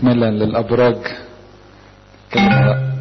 تكملة للأبراج كلمة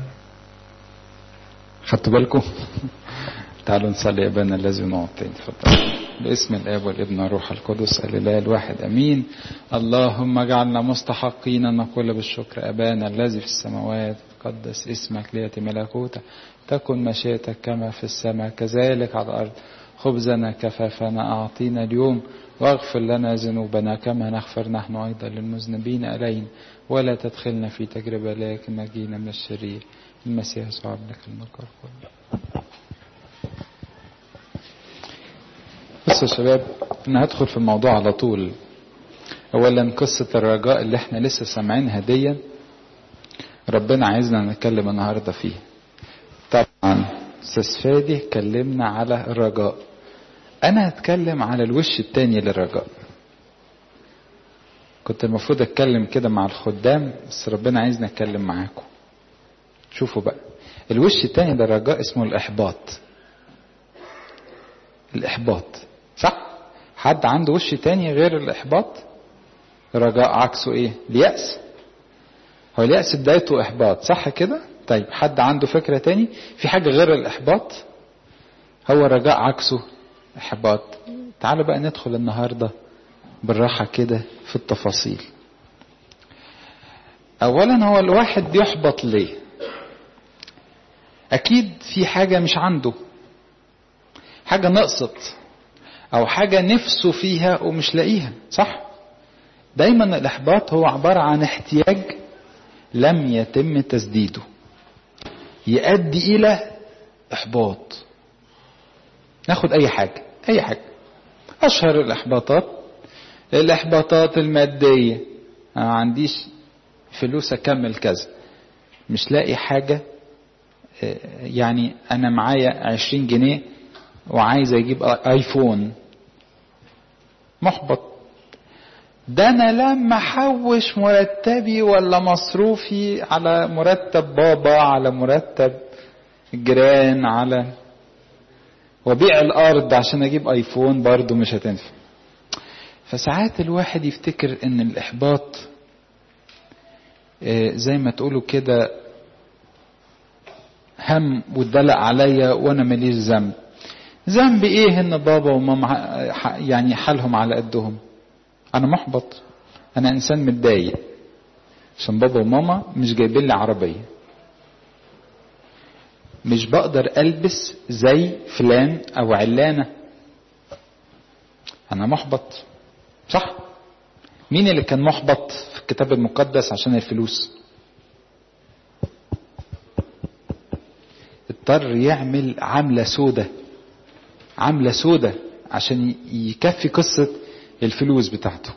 خدتوا بالكم تعالوا نصلي أبانا الذي نعطيه تفضل باسم الآب والابن والروح القدس الإله الواحد أمين اللهم اجعلنا مستحقين أن نقول بالشكر أبانا الذي في السماوات قدس اسمك ليأتي ملكوتك تكن مشيئتك كما في السماء كذلك على الأرض خبزنا كفافنا أعطينا اليوم واغفر لنا ذنوبنا كما نغفر نحن أيضا للمذنبين إلينا ولا تدخلنا في تجربة لكن نجينا من الشرير المسيح يسوع لك الملك والقوة بصوا يا شباب انا هدخل في الموضوع على طول اولا قصة الرجاء اللي احنا لسه سامعينها دي ربنا عايزنا نتكلم النهاردة فيها طبعا استاذ فادي اتكلمنا على الرجاء انا هتكلم على الوش التاني للرجاء كنت المفروض اتكلم كده مع الخدام بس ربنا عايزني اتكلم معاكم شوفوا بقى الوش التاني للرجاء اسمه الاحباط الاحباط صح حد عنده وش تاني غير الاحباط رجاء عكسه ايه اليأس هو اليأس بدايته احباط صح كده طيب حد عنده فكرة تاني في حاجة غير الاحباط هو رجاء عكسه احباط تعالوا بقى ندخل النهاردة بالراحة كده في التفاصيل اولا هو الواحد بيحبط ليه اكيد في حاجة مش عنده حاجة نقصت او حاجة نفسه فيها ومش لاقيها صح دايما الاحباط هو عبارة عن احتياج لم يتم تسديده يؤدي الى احباط ناخد اي حاجة اي حاجة اشهر الاحباطات الاحباطات المادية انا ما عنديش فلوس اكمل كذا مش لاقي حاجة يعني انا معايا عشرين جنيه وعايز اجيب ايفون محبط ده انا لما احوش مرتبي ولا مصروفي على مرتب بابا على مرتب جيران على وبيع الارض عشان اجيب ايفون برضه مش هتنفع فساعات الواحد يفتكر ان الاحباط زي ما تقولوا كده هم واتدلق عليا وانا ماليش ذنب ذنب ايه ان بابا وماما يعني حالهم على قدهم انا محبط انا انسان متضايق عشان بابا وماما مش جايبين لي عربيه مش بقدر البس زي فلان او علانه انا محبط صح مين اللي كان محبط في الكتاب المقدس عشان الفلوس اضطر يعمل عمله سودة عمله سودة عشان يكفي قصه الفلوس بتاعته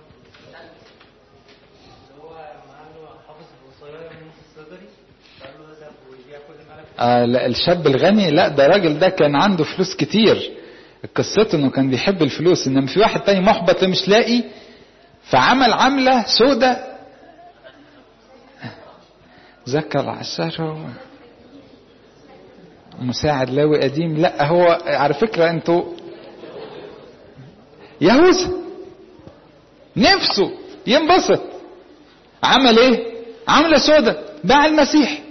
آه لا الشاب الغني لا ده راجل ده كان عنده فلوس كتير قصته انه كان بيحب الفلوس انما في واحد تاني محبط مش لاقي فعمل عملة سودة زكى العشرة مساعد لاوي قديم لا هو على فكرة انتوا يهوذا نفسه ينبسط عمل ايه عملة سودة باع المسيح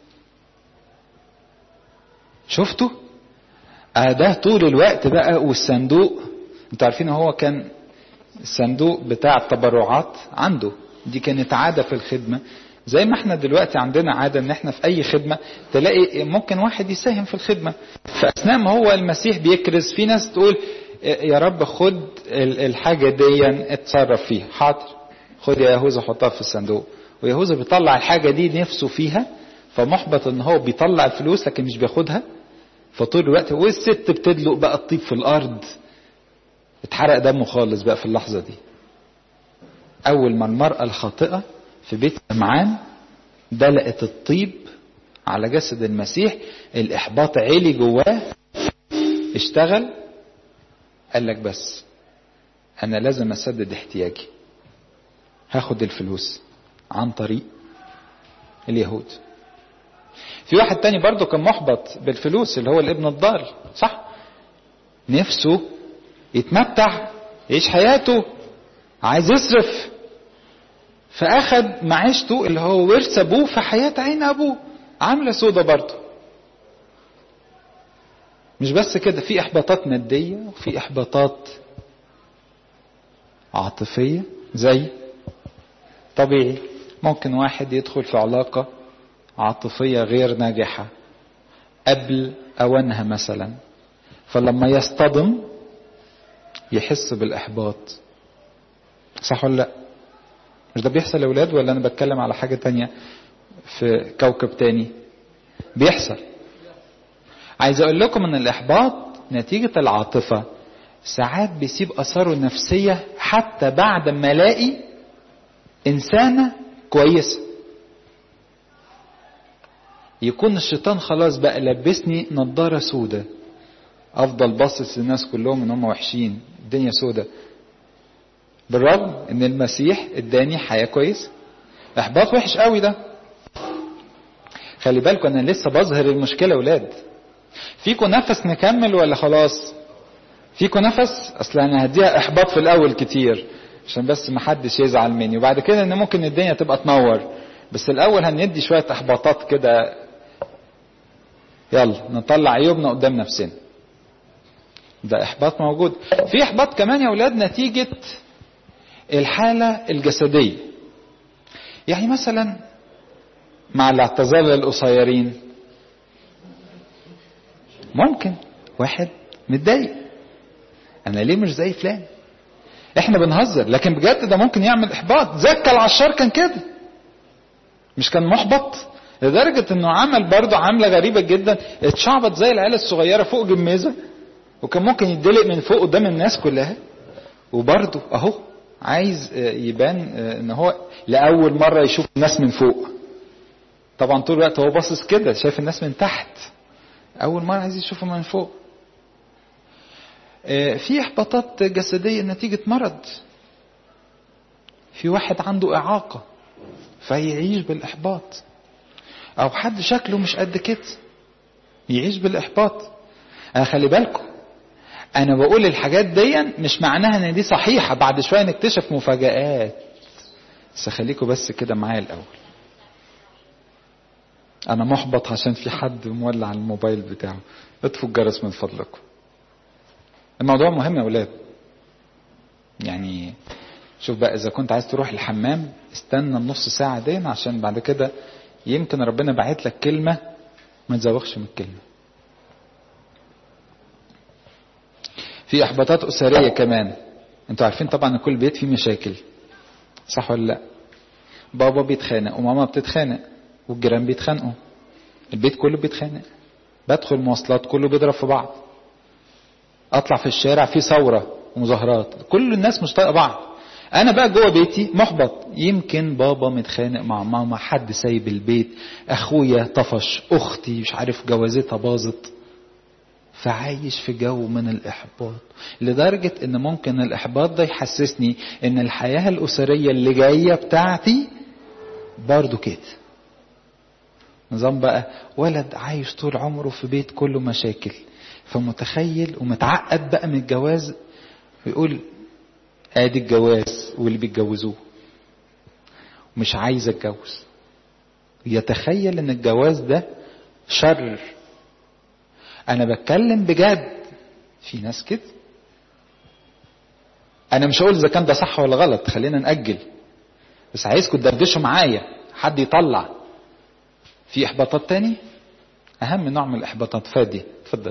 شفتوا آه ده طول الوقت بقى والصندوق انتوا عارفين هو كان الصندوق بتاع التبرعات عنده دي كانت عادة في الخدمة زي ما احنا دلوقتي عندنا عادة ان احنا في اي خدمة تلاقي ممكن واحد يساهم في الخدمة فاثناء ما هو المسيح بيكرز في ناس تقول يا رب خد الحاجة دي اتصرف فيها حاضر خد يا يهوذا حطها في الصندوق ويهوذا بيطلع الحاجة دي نفسه فيها فمحبط ان هو بيطلع الفلوس لكن مش بياخدها فطول الوقت والست بتدلق بقى الطيب في الارض اتحرق دمه خالص بقى في اللحظة دي اول ما المرأة الخاطئة في بيت سمعان دلقت الطيب على جسد المسيح الاحباط عالي جواه اشتغل قال لك بس انا لازم اسدد احتياجي هاخد الفلوس عن طريق اليهود في واحد تاني برضه كان محبط بالفلوس اللي هو الابن الضال صح نفسه يتمتع يعيش حياته عايز يصرف فاخد معيشته اللي هو ورث ابوه في حياه عين ابوه عامله سودا برضه مش بس كده في احباطات ماديه وفي احباطات عاطفيه زي طبيعي ممكن واحد يدخل في علاقه عاطفيه غير ناجحه قبل اوانها مثلا فلما يصطدم يحس بالاحباط صح ولا لا مش ده بيحصل يا ولاد ولا انا بتكلم على حاجه تانية في كوكب تاني بيحصل عايز اقول لكم ان الاحباط نتيجه العاطفه ساعات بيسيب اثاره النفسيه حتى بعد ما الاقي انسانه كويسه يكون الشيطان خلاص بقى لبسني نظاره سودة افضل باصص للناس كلهم ان هم وحشين الدنيا سودة بالرغم ان المسيح اداني حياه كويسه احباط وحش قوي ده خلي بالكم انا لسه بظهر المشكله يا ولاد فيكم نفس نكمل ولا خلاص فيكم نفس اصل انا هديها احباط في الاول كتير عشان بس ما حدش يزعل مني وبعد كده ان ممكن الدنيا تبقى تنور بس الاول هندي شويه احباطات كده يلا نطلع عيوبنا قدام نفسنا ده احباط موجود في احباط كمان يا اولاد نتيجه الحاله الجسديه يعني مثلا مع الاعتزال القصيرين ممكن واحد متضايق انا ليه مش زي فلان احنا بنهزر لكن بجد ده ممكن يعمل احباط زكى العشار كان كده مش كان محبط لدرجة انه عمل برضه عاملة غريبة جدا اتشعبط زي العيال الصغيرة فوق جميزة وكان ممكن يدلق من فوق قدام الناس كلها وبرضه اهو عايز يبان ان هو لأول مرة يشوف الناس من فوق طبعا طول الوقت هو باصص كده شايف الناس من تحت أول مرة عايز يشوفه من فوق في إحباطات جسدية نتيجة مرض في واحد عنده إعاقة فيعيش بالإحباط أو حد شكله مش قد كده يعيش بالإحباط أنا خلي بالكم أنا بقول الحاجات دي مش معناها إن دي صحيحة بعد شوية نكتشف مفاجآت بس خليكم بس كده معايا الأول انا محبط عشان في حد مولع الموبايل بتاعه اطفوا الجرس من فضلكم الموضوع مهم يا ولاد يعني شوف بقى اذا كنت عايز تروح الحمام استنى النص ساعة دي عشان بعد كده يمكن ربنا باعت لك كلمة ما تزوغش من الكلمة في احباطات اسرية كمان انتوا عارفين طبعا كل بيت فيه مشاكل صح ولا لا بابا بيتخانق وماما بتتخانق والجيران بيتخانقوا البيت كله بيتخانق بدخل مواصلات كله بيضرب في بعض اطلع في الشارع في ثوره ومظاهرات كل الناس مش طايقه بعض انا بقى جوه بيتي محبط يمكن بابا متخانق مع ماما حد سايب البيت اخويا طفش اختي مش عارف جوازتها باظت فعايش في جو من الاحباط لدرجه ان ممكن الاحباط ده يحسسني ان الحياه الاسريه اللي جايه بتاعتي برضو كده نظام بقى ولد عايش طول عمره في بيت كله مشاكل فمتخيل ومتعقد بقى من الجواز ويقول ادي الجواز واللي بيتجوزوه مش عايز اتجوز يتخيل ان الجواز ده شر انا بتكلم بجد في ناس كده انا مش هقول اذا كان ده صح ولا غلط خلينا ناجل بس عايزكم تدردشوا معايا حد يطلع في احباطات تاني اهم نوع من الاحباطات فادي اتفضل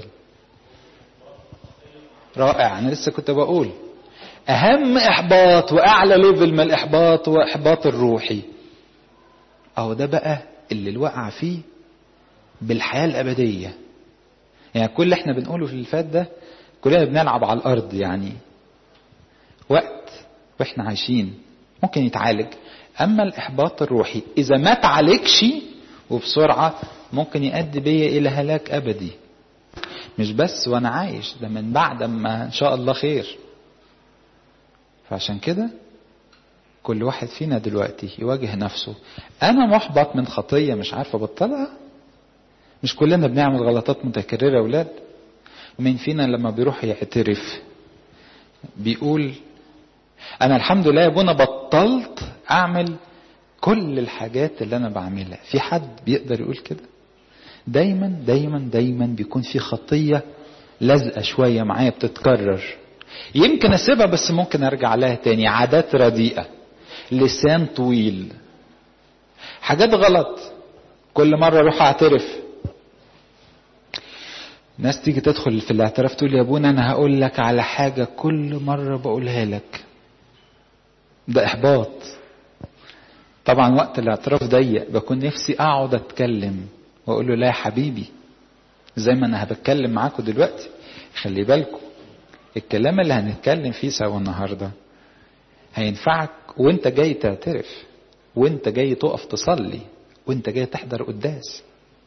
رائع انا لسه كنت بقول اهم احباط واعلى ليفل من الاحباط هو احباط الروحي اهو ده بقى اللي الوقع فيه بالحياه الابديه يعني كل اللي احنا بنقوله في اللي فات ده كلنا بنلعب على الارض يعني وقت واحنا عايشين ممكن يتعالج اما الاحباط الروحي اذا ما تعالجش وبسرعه ممكن يؤدي بيا الى هلاك ابدي مش بس وانا عايش ده من بعد ما ان شاء الله خير فعشان كده كل واحد فينا دلوقتي يواجه نفسه انا محبط من خطيه مش عارف ابطلها مش كلنا بنعمل غلطات متكرره يا اولاد ومين فينا لما بيروح يعترف بيقول انا الحمد لله يا ابونا بطلت اعمل كل الحاجات اللي انا بعملها في حد بيقدر يقول كده دايما دايما دايما بيكون في خطيه لازقه شويه معايا بتتكرر يمكن اسيبها بس ممكن ارجع لها تاني عادات رديئه لسان طويل حاجات غلط كل مره اروح اعترف ناس تيجي تدخل في الاعتراف تقول يا ابونا انا هقول لك على حاجه كل مره بقولها لك ده احباط طبعا وقت الاعتراف ضيق بكون نفسي اقعد اتكلم واقول له لا يا حبيبي زي ما انا بتكلم معاكم دلوقتي خلي بالكم الكلام اللي هنتكلم فيه سوا النهارده هينفعك وانت جاي تعترف وانت جاي تقف تصلي وانت جاي تحضر قداس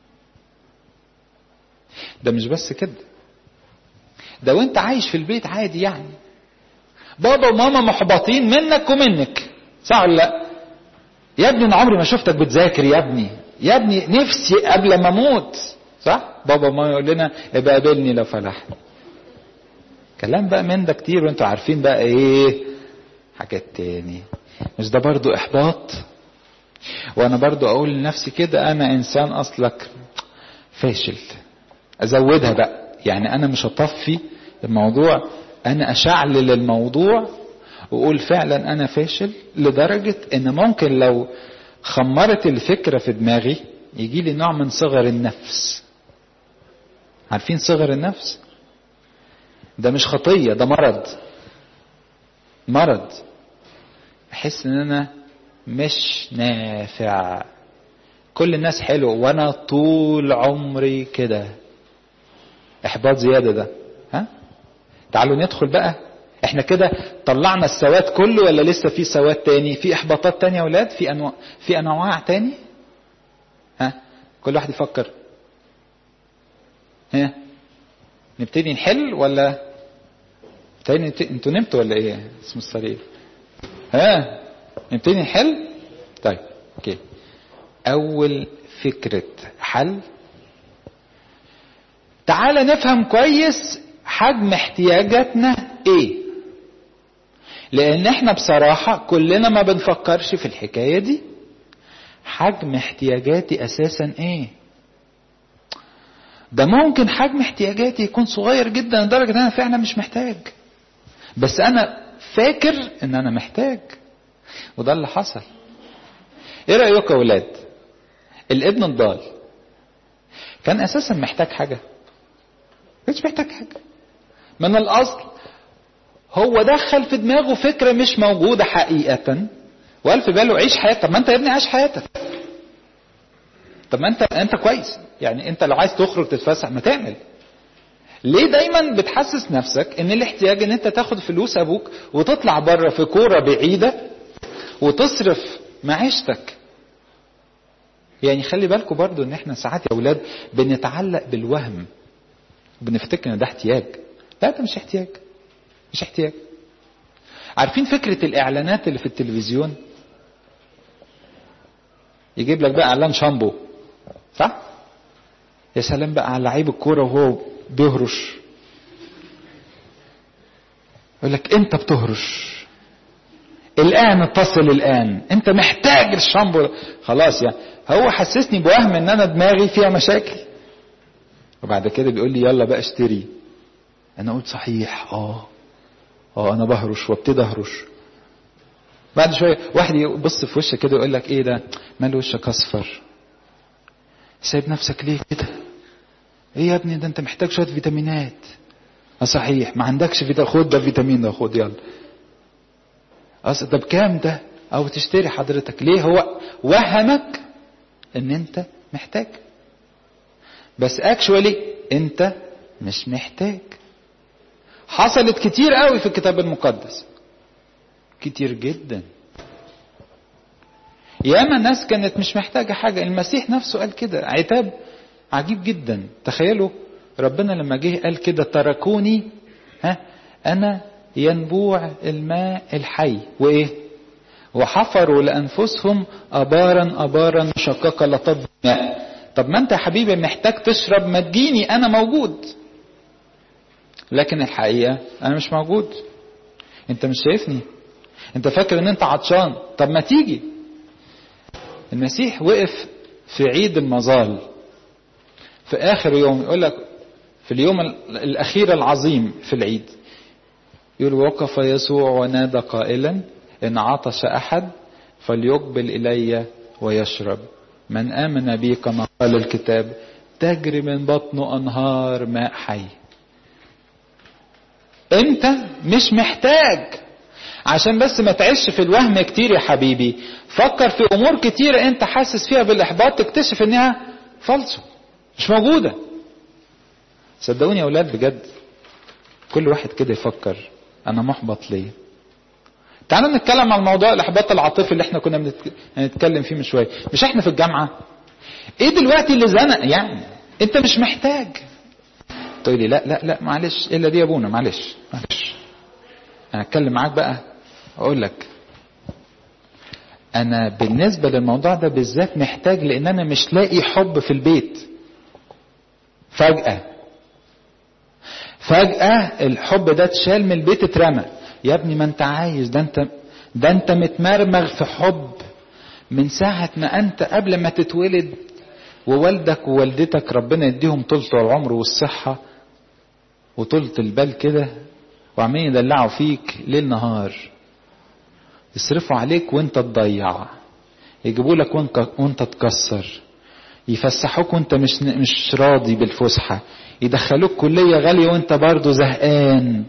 ده مش بس كده ده وانت عايش في البيت عادي يعني بابا وماما محبطين منك ومنك صح ولا لا يا ابني انا عمري ما شفتك بتذاكر يا ابني يا ابني نفسي قبل ما اموت صح بابا وماما يقول لنا ابقى قابلني لو فلحت كلام بقى من ده كتير وانتوا عارفين بقى ايه حاجات تاني مش ده برضو احباط وانا برضو اقول لنفسي كده انا انسان اصلك فاشل ازودها بقى يعني انا مش هطفي الموضوع انا اشعلل الموضوع واقول فعلا انا فاشل لدرجة ان ممكن لو خمرت الفكرة في دماغي يجي لي نوع من صغر النفس عارفين صغر النفس ده مش خطية ده مرض مرض احس ان انا مش نافع كل الناس حلو وانا طول عمري كده احباط زيادة ده ها تعالوا ندخل بقى احنا كده طلعنا السواد كله ولا لسه في سواد تاني في احباطات تانية يا ولاد في انواع في انواع تاني ها كل واحد يفكر ها نبتدي نحل ولا تاني انتوا نمتوا ولا ايه اسم الصليب ها نبتدي نحل طيب اوكي اول فكرة حل تعال نفهم كويس حجم احتياجاتنا ايه لان احنا بصراحة كلنا ما بنفكرش في الحكاية دي حجم احتياجاتي اساسا ايه ده ممكن حجم احتياجاتي يكون صغير جدا لدرجة ان انا فعلا مش محتاج بس انا فاكر ان انا محتاج وده اللي حصل ايه رأيكم يا ولاد الابن الضال كان اساسا محتاج حاجة مش محتاج حاجة من الاصل هو دخل في دماغه فكرة مش موجودة حقيقة وقال في باله عيش حياتك طب ما انت يا ابني عايش حياتك طب ما انت انت كويس يعني انت لو عايز تخرج تتفسح ما تعمل ليه دايما بتحسس نفسك ان الاحتياج ان انت تاخد فلوس ابوك وتطلع بره في كورة بعيدة وتصرف معيشتك يعني خلي بالكم برضو ان احنا ساعات يا اولاد بنتعلق بالوهم بنفتكر ان ده احتياج لا ده مش احتياج مش احتياج عارفين فكرة الاعلانات اللي في التلفزيون يجيب لك بقى اعلان شامبو صح يا سلام بقى على لعيب الكوره وهو بيهرش يقول لك انت بتهرش الان اتصل الان انت محتاج الشامبو خلاص يعني هو حسسني بوهم ان انا دماغي فيها مشاكل وبعد كده بيقول لي يلا بقى اشتري انا قلت صحيح اه اه انا بهرش وابتدي اهرش بعد شويه واحد يبص في وشك كده يقول لك ايه ده مال وشك اصفر سايب نفسك ليه كده ايه يا ابني ده انت محتاج شويه فيتامينات اه صحيح ما عندكش فيتا خد ده فيتامين ده خد يلا اصل ده بكام ده او تشتري حضرتك ليه هو وهمك ان انت محتاج بس اكشولي انت مش محتاج حصلت كتير قوي في الكتاب المقدس كتير جدا ياما ناس كانت مش محتاجة حاجة المسيح نفسه قال كده عتاب عجيب جدا تخيلوا ربنا لما جه قال كده تركوني ها أنا ينبوع الماء الحي وإيه وحفروا لأنفسهم أبارا أبارا مشققة لطب ماء طب ما أنت يا حبيبي محتاج تشرب ما تجيني أنا موجود لكن الحقيقة أنا مش موجود أنت مش شايفني أنت فاكر إن أنت عطشان طب ما تيجي المسيح وقف في عيد المظال في اخر يوم يقول لك في اليوم الاخير العظيم في العيد يقول وقف يسوع ونادى قائلا ان عطش احد فليقبل الي ويشرب من امن بي كما قال الكتاب تجري من بطنه انهار ماء حي انت مش محتاج عشان بس ما تعيش في الوهم كتير يا حبيبي فكر في امور كتيرة انت حاسس فيها بالاحباط تكتشف انها فالصو مش موجودة صدقوني يا اولاد بجد كل واحد كده يفكر انا محبط ليه تعالوا نتكلم عن موضوع الاحباط العاطفي اللي احنا كنا بنتكلم فيه من شويه مش احنا في الجامعه ايه دلوقتي اللي زنق يعني انت مش محتاج تقول لي لا لا لا معلش الا دي يا ابونا معلش معلش انا اتكلم معاك بقى اقول لك انا بالنسبه للموضوع ده بالذات محتاج لان انا مش لاقي حب في البيت فجاه فجاه الحب ده اتشال من البيت اترمى يا ابني ما انت عايز ده انت ده انت متمرمغ في حب من ساعة ما انت قبل ما تتولد ووالدك ووالدتك ربنا يديهم طولة العمر والصحة وطولة البال كده وعمالين يدلعوا فيك ليل نهار يصرفوا عليك وانت تضيع يجيبوا لك وانت وانت تكسر يفسحوك وانت مش مش راضي بالفسحه يدخلوك كليه غاليه وانت برضه زهقان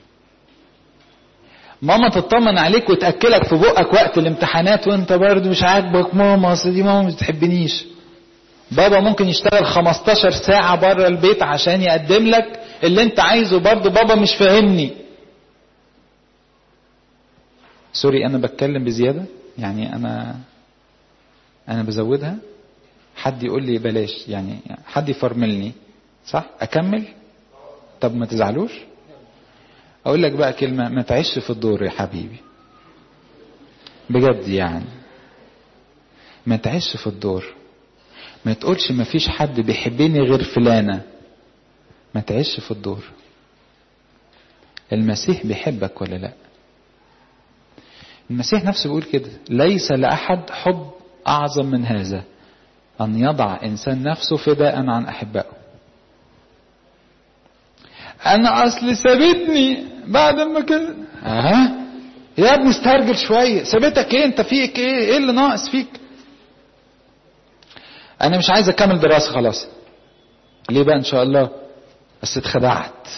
ماما تطمن عليك وتاكلك في بقك وقت الامتحانات وانت برضه مش عاجبك ماما اصل دي ماما ما بتحبنيش بابا ممكن يشتغل 15 ساعه بره البيت عشان يقدم لك اللي انت عايزه برضه بابا مش فاهمني سوري انا بتكلم بزياده يعني انا انا بزودها حد يقول لي بلاش يعني حد يفرملني صح اكمل طب ما تزعلوش اقول لك بقى كلمه ما تعيش في الدور يا حبيبي بجد يعني ما تعيش في الدور ما تقولش ما فيش حد بيحبني غير فلانه ما تعيش في الدور المسيح بيحبك ولا لا المسيح نفسه بيقول كده ليس لأحد حب أعظم من هذا أن يضع إنسان نفسه فداء عن أحبائه أنا أصل سابتني بعد ما كان أها يا ابني استرجل شوية سابتك إيه أنت فيك إيه إيه اللي ناقص فيك أنا مش عايز أكمل دراسة خلاص ليه بقى إن شاء الله بس اتخدعت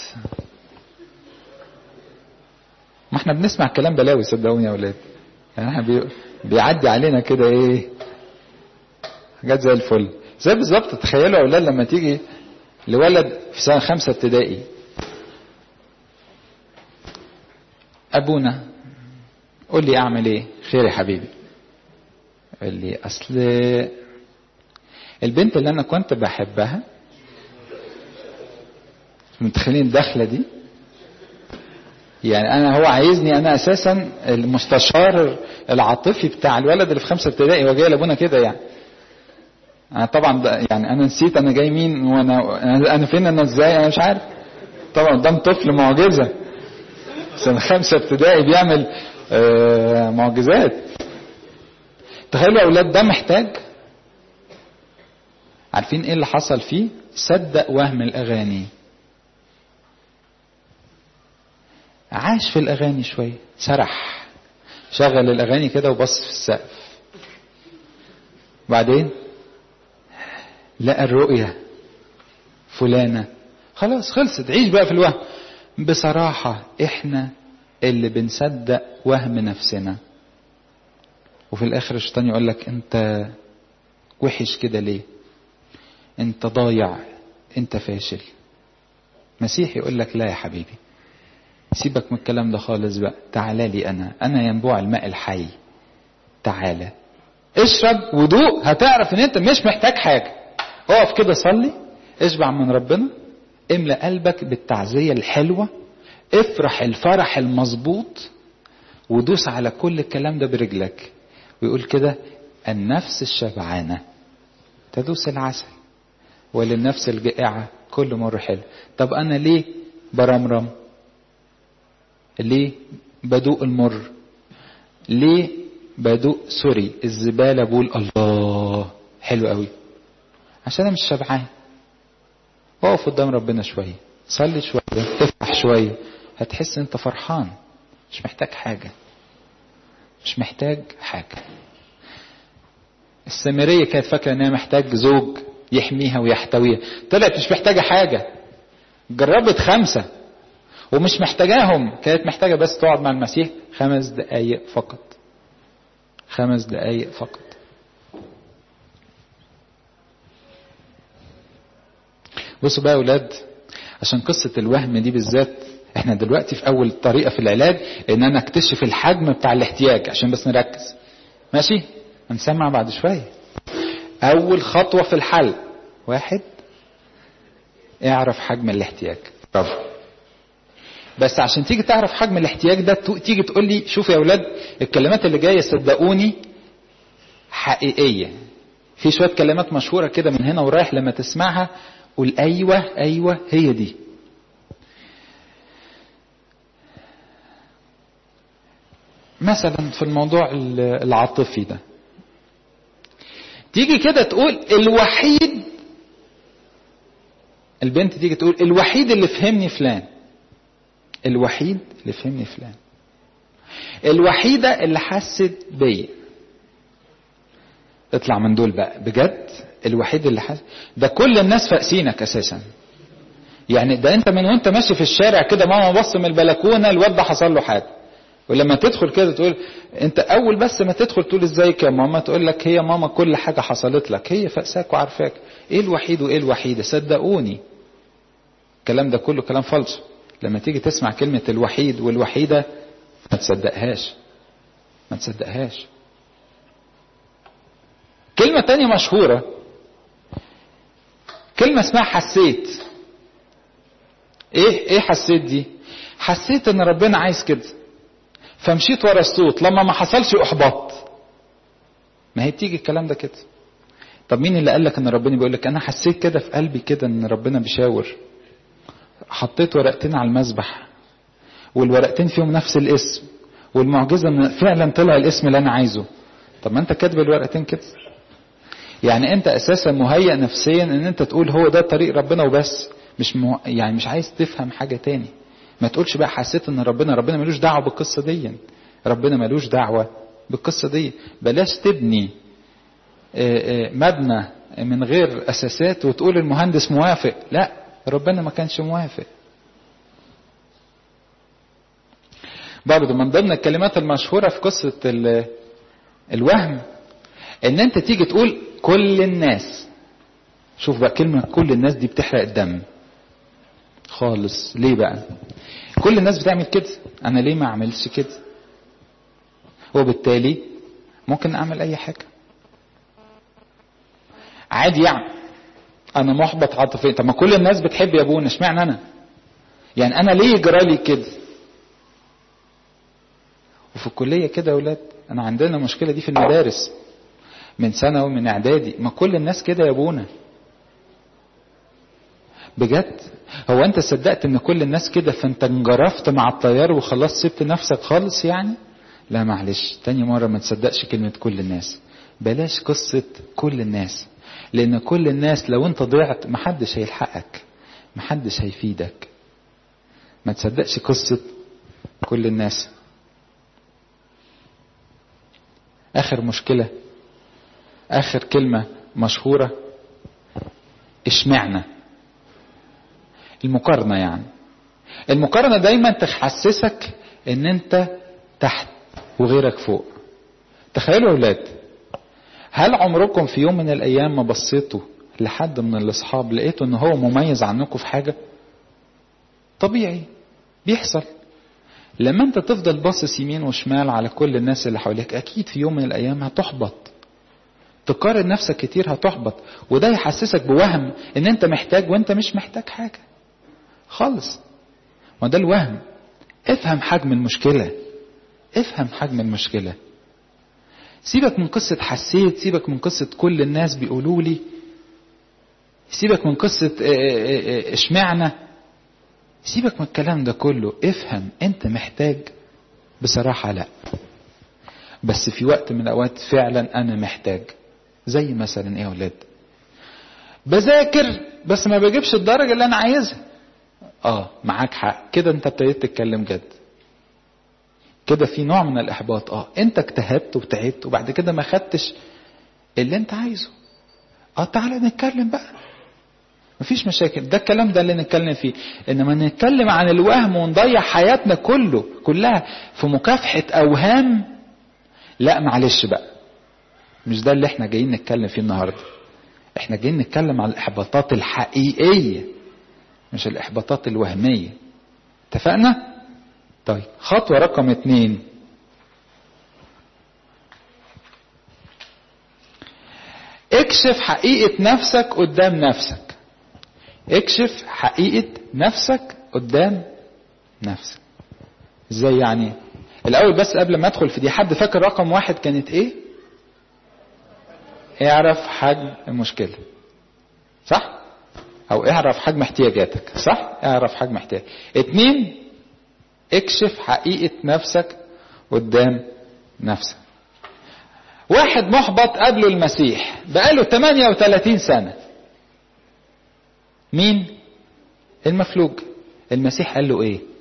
ما احنا بنسمع كلام بلاوي صدقوني يا ولاد يعني احنا بي... بيعدي علينا كده ايه حاجات زي الفل زي بالظبط تخيلوا يا اولاد لما تيجي لولد في سنه خمسه ابتدائي ابونا قول لي اعمل ايه خير يا حبيبي قال لي اصل البنت اللي انا كنت بحبها متخيلين الدخله دي يعني انا هو عايزني انا اساسا المستشار العاطفي بتاع الولد اللي في خمسه ابتدائي هو جاي لابونا كده يعني انا طبعا يعني انا نسيت انا جاي مين وانا انا فين انا ازاي انا مش عارف طبعا قدام طفل معجزه سنه خمسه ابتدائي بيعمل آه معجزات تخيلوا يا اولاد ده محتاج عارفين ايه اللي حصل فيه صدق وهم الاغاني عاش في الاغاني شويه سرح شغل الاغاني كده وبص في السقف بعدين لقى الرؤيه فلانه خلاص خلصت عيش بقى في الوهم بصراحه احنا اللي بنصدق وهم نفسنا وفي الاخر الشيطان يقول لك انت وحش كده ليه انت ضايع انت فاشل مسيح يقول لك لا يا حبيبي سيبك من الكلام ده خالص بقى تعالى لي انا انا ينبوع الماء الحي تعالى اشرب ودوق هتعرف ان انت مش محتاج حاجه اقف كده صلي اشبع من ربنا املأ قلبك بالتعزية الحلوة افرح الفرح المظبوط ودوس على كل الكلام ده برجلك ويقول كده النفس الشبعانة تدوس العسل وللنفس الجائعة كل مر حلو طب أنا ليه برمرم ليه بدوق المر ليه بدوق سوري الزبالة بقول الله حلو قوي عشان انا مش شبعان اقف قدام ربنا شوية صلي شوية افتح شوية هتحس انت فرحان مش محتاج حاجة مش محتاج حاجة السامرية كانت فاكرة انها محتاج زوج يحميها ويحتويها طلعت مش محتاجة حاجة جربت خمسة ومش محتاجاهم كانت محتاجة بس تقعد مع المسيح خمس دقايق فقط خمس دقايق فقط بصوا بقى يا اولاد عشان قصة الوهم دي بالذات احنا دلوقتي في اول طريقة في العلاج ان انا اكتشف الحجم بتاع الاحتياج عشان بس نركز ماشي هنسمع بعد شوية اول خطوة في الحل واحد اعرف حجم الاحتياج برافو بس عشان تيجي تعرف حجم الاحتياج ده تيجي تقول لي شوف يا اولاد الكلمات اللي جايه صدقوني حقيقيه في شويه كلمات مشهوره كده من هنا ورايح لما تسمعها قول ايوه ايوه هي دي مثلا في الموضوع العاطفي ده تيجي كده تقول الوحيد البنت تيجي تقول الوحيد اللي فهمني فلان الوحيد اللي فهمني فلان الوحيدة اللي حست بيا اطلع من دول بقى بجد الوحيد اللي حس ده كل الناس فاقسينك اساسا يعني ده انت من وانت ماشي في الشارع كده ماما بص من البلكونه الواد ده حصل له حاجه ولما تدخل كده تقول انت اول بس ما تدخل تقول ازيك يا ماما تقول لك هي ماما كل حاجه حصلت لك هي فاقساك وعارفاك ايه الوحيد وايه الوحيده صدقوني الكلام ده كله كلام فالصو لما تيجي تسمع كلمة الوحيد والوحيدة ما تصدقهاش ما تصدقهاش كلمة تانية مشهورة كلمة اسمها حسيت ايه ايه حسيت دي حسيت ان ربنا عايز كده فمشيت ورا الصوت لما ما حصلش احبط ما هي بتيجي الكلام ده كده طب مين اللي قال لك ان ربنا بيقول لك انا حسيت كده في قلبي كده ان ربنا بيشاور حطيت ورقتين على المسبح والورقتين فيهم نفس الاسم والمعجزة ان فعلا طلع الاسم اللي انا عايزه طب ما انت كاتب الورقتين كده يعني انت اساسا مهيأ نفسيا ان انت تقول هو ده طريق ربنا وبس مش مه... يعني مش عايز تفهم حاجة تاني ما تقولش بقى حسيت ان ربنا ربنا ملوش دعوة بالقصة دي ربنا ملوش دعوة بالقصة دي بلاش تبني مبنى من غير اساسات وتقول المهندس موافق لا ربنا ما كانش موافق برضه من ضمن الكلمات المشهورة في قصة الوهم ان انت تيجي تقول كل الناس شوف بقى كلمة كل الناس دي بتحرق الدم خالص ليه بقى كل الناس بتعمل كده انا ليه ما اعملش كده وبالتالي ممكن اعمل اي حاجة عادي يعني انا محبط عاطفيا طب ما كل الناس بتحب يا ابونا اشمعنى انا يعني انا ليه يجرى لي كده وفي الكليه كده يا اولاد انا عندنا المشكله دي في المدارس من ثانوي ومن اعدادي ما كل الناس كده يا ابونا بجد هو انت صدقت ان كل الناس كده فانت انجرفت مع التيار وخلاص سبت نفسك خالص يعني لا معلش تاني مرة ما تصدقش كلمة كل الناس بلاش قصة كل الناس لان كل الناس لو انت ضيعت محدش هيلحقك محدش هيفيدك ما تصدقش قصة كل الناس اخر مشكلة اخر كلمة مشهورة اشمعنى المقارنة يعني المقارنة دايما تحسسك ان انت تحت وغيرك فوق تخيلوا يا اولاد هل عمركم في يوم من الايام ما بصيتوا لحد من الاصحاب لقيتوا ان هو مميز عنكم في حاجة طبيعي بيحصل لما انت تفضل باصص يمين وشمال على كل الناس اللي حواليك اكيد في يوم من الايام هتحبط تقارن نفسك كتير هتحبط وده يحسسك بوهم ان انت محتاج وانت مش محتاج حاجة خالص ما ده الوهم افهم حجم المشكلة افهم حجم المشكلة سيبك من قصة حسيت سيبك من قصة كل الناس بيقولوا لي سيبك من قصة اشمعنى سيبك من الكلام ده كله افهم انت محتاج بصراحة لا بس في وقت من الاوقات فعلا انا محتاج زي مثلا ايه يا اولاد بذاكر بس ما بجيبش الدرجه اللي انا عايزها اه معاك حق كده انت ابتديت تتكلم جد كده في نوع من الاحباط اه انت اجتهدت وتعبت وبعد كده ما خدتش اللي انت عايزه اه تعالى نتكلم بقى مفيش مشاكل ده الكلام ده اللي نتكلم فيه انما نتكلم عن الوهم ونضيع حياتنا كله كلها في مكافحة اوهام لا معلش بقى مش ده اللي احنا جايين نتكلم فيه النهارده احنا جايين نتكلم عن الاحباطات الحقيقية مش الاحباطات الوهمية اتفقنا طيب خطوة رقم اتنين اكشف حقيقة نفسك قدام نفسك اكشف حقيقة نفسك قدام نفسك ازاي يعني الاول بس قبل ما ادخل في دي حد فاكر رقم واحد كانت ايه اعرف حجم المشكلة صح او اعرف حجم احتياجاتك صح اعرف حجم احتياجك اتنين اكشف حقيقة نفسك قدام نفسك واحد محبط قبله المسيح بقاله 38 سنة مين المفلوج المسيح قال له ايه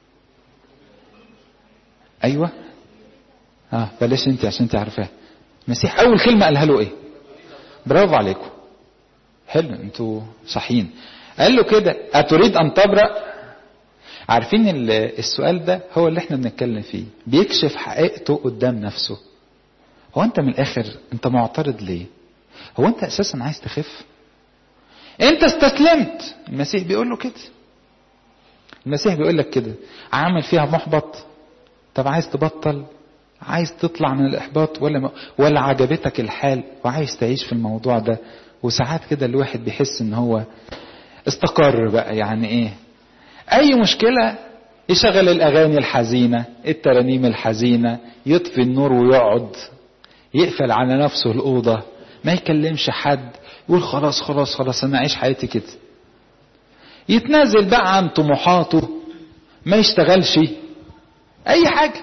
ايوه اه بلاش انت عشان انت عارفاها المسيح اول كلمة قالها له ايه برافو عليكم حلو انتوا صحيين قال له كده اتريد ان تبرأ عارفين السؤال ده هو اللي احنا بنتكلم فيه بيكشف حقيقته قدام نفسه هو انت من الاخر انت معترض ليه هو انت اساسا عايز تخف انت استسلمت المسيح بيقول له كده المسيح بيقول لك كده عامل فيها محبط طب عايز تبطل عايز تطلع من الاحباط ولا م... ولا عجبتك الحال وعايز تعيش في الموضوع ده وساعات كده الواحد بيحس ان هو استقر بقى يعني ايه اي مشكله يشغل الاغاني الحزينه الترانيم الحزينه يطفي النور ويقعد يقفل على نفسه الاوضه ما يكلمش حد يقول خلاص خلاص خلاص انا اعيش حياتي كده يتنازل بقى عن طموحاته ما يشتغلش اي حاجه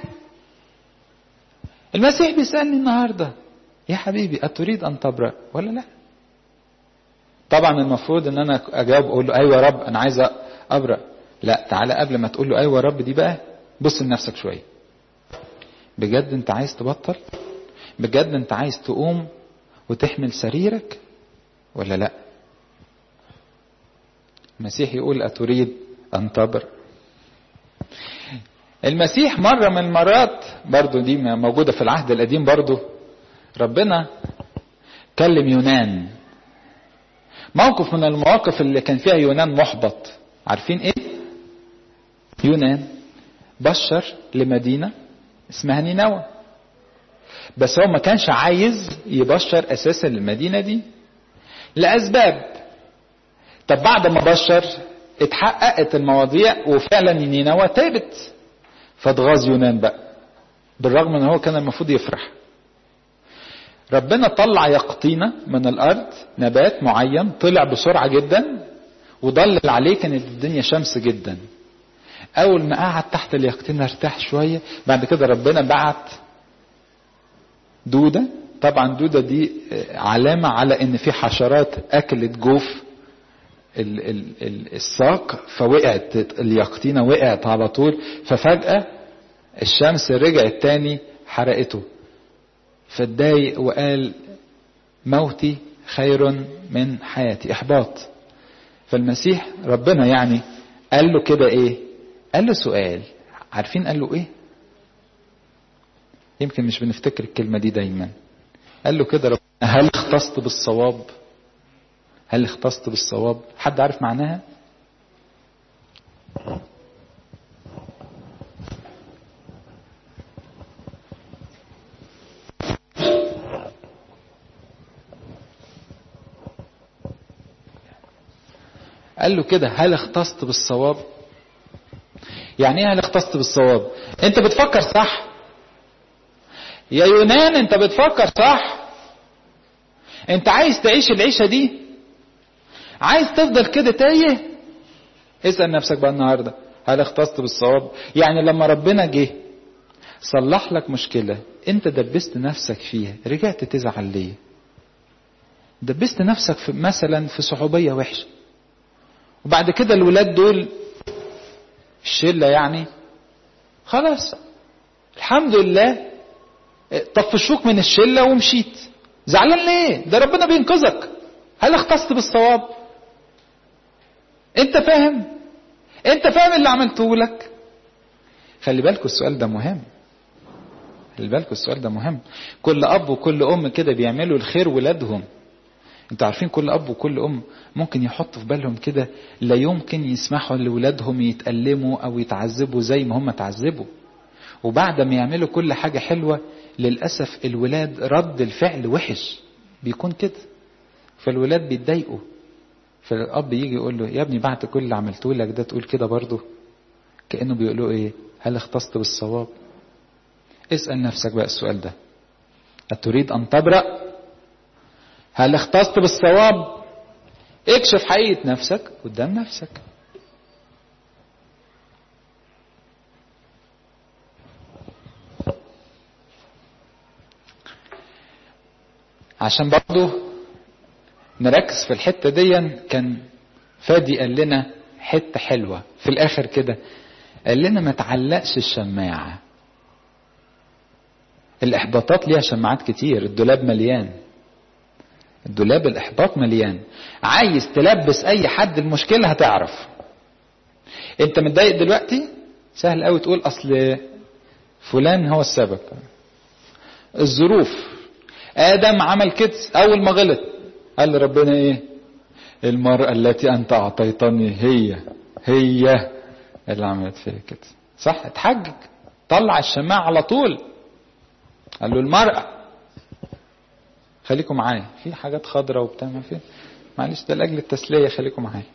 المسيح بيسالني النهارده يا حبيبي اتريد ان تبرأ ولا لا طبعا المفروض ان انا اجاوب اقول له ايوه يا رب انا عايز ابرأ لا تعالى قبل ما تقول له ايوه يا رب دي بقى بص لنفسك شويه بجد انت عايز تبطل بجد انت عايز تقوم وتحمل سريرك ولا لا المسيح يقول أتريد أن تبر المسيح مرة من المرات برضو دي موجودة في العهد القديم برضو ربنا كلم يونان موقف من المواقف اللي كان فيها يونان محبط عارفين ايه يونان بشر لمدينة اسمها نينوى بس هو ما كانش عايز يبشر اساسا للمدينة دي لاسباب طب بعد ما بشر اتحققت المواضيع وفعلا نينوى تابت فاتغاظ يونان بقى بالرغم ان هو كان المفروض يفرح ربنا طلع يقطينة من الارض نبات معين طلع بسرعة جدا وضلل عليه كانت الدنيا شمس جدا اول ما قعد تحت اليقطينة ارتاح شوية بعد كده ربنا بعت دودة طبعا دودة دي علامة على ان في حشرات اكلت جوف ال ال ال الساق فوقعت اليقطينة وقعت على طول ففجأة الشمس رجعت تاني حرقته فاتضايق وقال موتي خير من حياتي احباط فالمسيح ربنا يعني قال له كده ايه قال له سؤال عارفين قال له ايه يمكن مش بنفتكر الكلمة دي دايما قال له كده ربنا هل اختصت بالصواب هل اختصت بالصواب حد عارف معناها قال له كده هل اختصت بالصواب يعني ايه هل اختصت بالصواب انت بتفكر صح يا يونان انت بتفكر صح انت عايز تعيش العيشة دي عايز تفضل كده تايه اسأل نفسك بقى النهاردة هل اختصت بالصواب يعني لما ربنا جه صلح لك مشكلة انت دبست نفسك فيها رجعت تزعل ليه دبست نفسك في مثلا في صحوبية وحشة وبعد كده الولاد دول الشلة يعني خلاص الحمد لله طفشوك من الشلة ومشيت زعلان ليه ده ربنا بينقذك هل اختصت بالصواب انت فاهم انت فاهم اللي عملته لك خلي بالكوا السؤال ده مهم خلي بالكوا السؤال ده مهم كل اب وكل ام كده بيعملوا الخير ولادهم انتوا عارفين كل اب وكل ام ممكن يحطوا في بالهم كده لا يمكن يسمحوا لاولادهم يتألموا او يتعذبوا زي ما هم تعذبوا وبعد ما يعملوا كل حاجة حلوة للأسف الولاد رد الفعل وحش بيكون كده فالولاد بيتضايقوا فالأب يجي يقول له يا ابني بعد كل اللي عملته لك ده تقول كده برضه كأنه بيقول له ايه هل اختصت بالصواب اسأل نفسك بقى السؤال ده أتريد أن تبرأ هل اختصت بالصواب اكشف حقيقة نفسك قدام نفسك عشان برضه نركز في الحتة دي كان فادي قال لنا حتة حلوة في الآخر كده قال لنا ما تعلقش الشماعة الإحباطات ليها شماعات كتير الدولاب مليان الدولاب الإحباط مليان عايز تلبس أي حد المشكلة هتعرف أنت متضايق دلوقتي سهل قوي تقول أصل فلان هو السبب الظروف آدم عمل كده أول ما غلط قال لربنا إيه المرأة التي أنت أعطيتني هي هي اللي عملت فيا كده صح اتحجج طلع الشماعة على طول قال له المرأة خليكم معايا في حاجات خضراء وبتاع ما في معلش ده لاجل التسليه خليكم معايا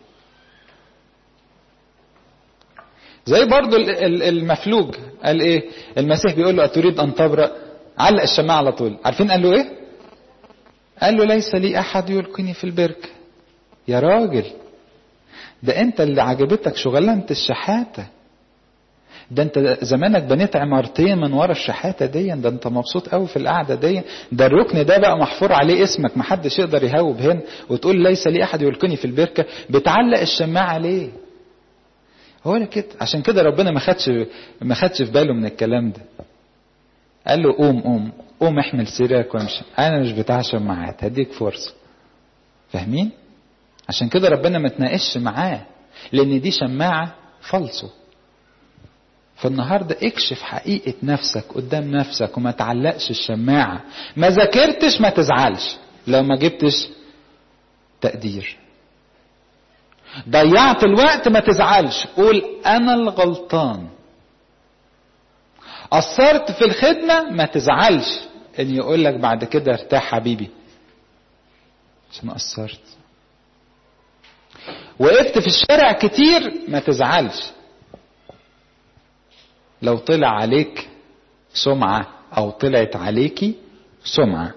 زي برضو المفلوج قال ايه المسيح بيقول له اتريد ان تبرأ علق الشماعة على طول عارفين قال له ايه قال له ليس لي احد يلقيني في البرك يا راجل ده انت اللي عجبتك شغلانه الشحاته ده انت زمانك بنيت عمارتين من ورا الشحاته دي ده انت مبسوط قوي في القعده دي ده الركن ده بقى محفور عليه اسمك محدش يقدر يهوب هنا وتقول ليس لي احد يلقني في البركه بتعلق الشماعه ليه هو كده عشان كده ربنا ما خدش ما خدش في باله من الكلام ده قال له قوم قوم قوم احمل سريرك وامشي انا مش بتاع شماعات هديك فرصه فاهمين عشان كده ربنا ما تناقشش معاه لان دي شماعه فالصو فالنهارده اكشف حقيقة نفسك قدام نفسك وما تعلقش الشماعة ما ذاكرتش ما تزعلش لو ما جبتش تقدير ضيعت الوقت ما تزعلش قول انا الغلطان قصرت في الخدمة ما تزعلش ان يقول لك بعد كده ارتاح حبيبي عشان قصرت وقفت في الشارع كتير ما تزعلش لو طلع عليك سمعة أو طلعت عليكي سمعة